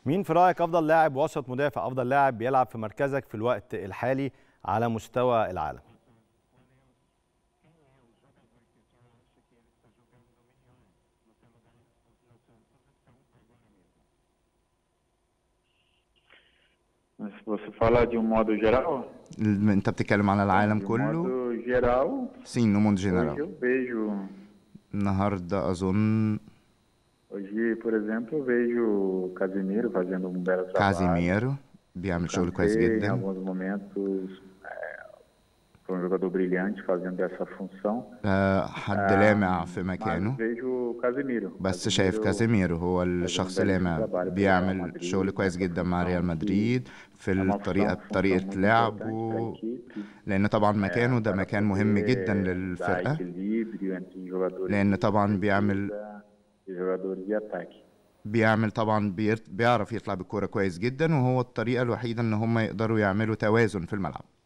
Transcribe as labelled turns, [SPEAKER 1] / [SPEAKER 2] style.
[SPEAKER 1] مين في رايك افضل لاعب وسط مدافع افضل لاعب بيلعب في مركزك في الوقت الحالي على مستوى العالم
[SPEAKER 2] Mas se você falar de um modo geral,
[SPEAKER 3] الم- انت بتتكلم على العالم
[SPEAKER 2] de um
[SPEAKER 3] كله
[SPEAKER 2] modo geral,
[SPEAKER 3] sim no mundo
[SPEAKER 2] hoje
[SPEAKER 3] general
[SPEAKER 2] eu vejo,
[SPEAKER 3] النهارده اظن
[SPEAKER 2] hoje, por exemplo, eu vejo o Casemiro fazendo um belo trabalho.
[SPEAKER 3] كازيميرو بيعمل شغل كويس
[SPEAKER 2] Kanté, em
[SPEAKER 3] جدا
[SPEAKER 2] alguns momentos, é, foi um jogador brilhante fazendo essa função.
[SPEAKER 3] آه، حد
[SPEAKER 2] Ah,
[SPEAKER 3] لامع في
[SPEAKER 2] Mas
[SPEAKER 3] مكانه
[SPEAKER 2] vejo o Casemiro.
[SPEAKER 3] بس شايف
[SPEAKER 2] Casemiro
[SPEAKER 3] كازيميرو هو الشخص
[SPEAKER 2] um
[SPEAKER 3] اللامع
[SPEAKER 2] belíssimo trabalho pelo Real
[SPEAKER 3] بيعمل
[SPEAKER 2] Madrid,
[SPEAKER 3] شغل كويس
[SPEAKER 2] nessa
[SPEAKER 3] جدا مع
[SPEAKER 2] função
[SPEAKER 3] ريال
[SPEAKER 2] que
[SPEAKER 3] مدريد في
[SPEAKER 2] é uma
[SPEAKER 3] الطريقة
[SPEAKER 2] função, função
[SPEAKER 3] طريقة
[SPEAKER 2] muito importante
[SPEAKER 3] لعبه
[SPEAKER 2] para a equipe.
[SPEAKER 3] لأن طبعا مكانه ده
[SPEAKER 2] para
[SPEAKER 3] مكان مهم جدا
[SPEAKER 2] poder dar
[SPEAKER 3] للفرقة
[SPEAKER 2] equilíbrio entre jogadores
[SPEAKER 3] لأن
[SPEAKER 2] de
[SPEAKER 3] طبعا بيعمل
[SPEAKER 2] defesa e jogadores de ataque.
[SPEAKER 3] بيعمل طبعا بير- بيعرف يطلع بالكورة كويس جدا وهو الطريقة الوحيدة ان هم يقدروا يعملوا توازن في الملعب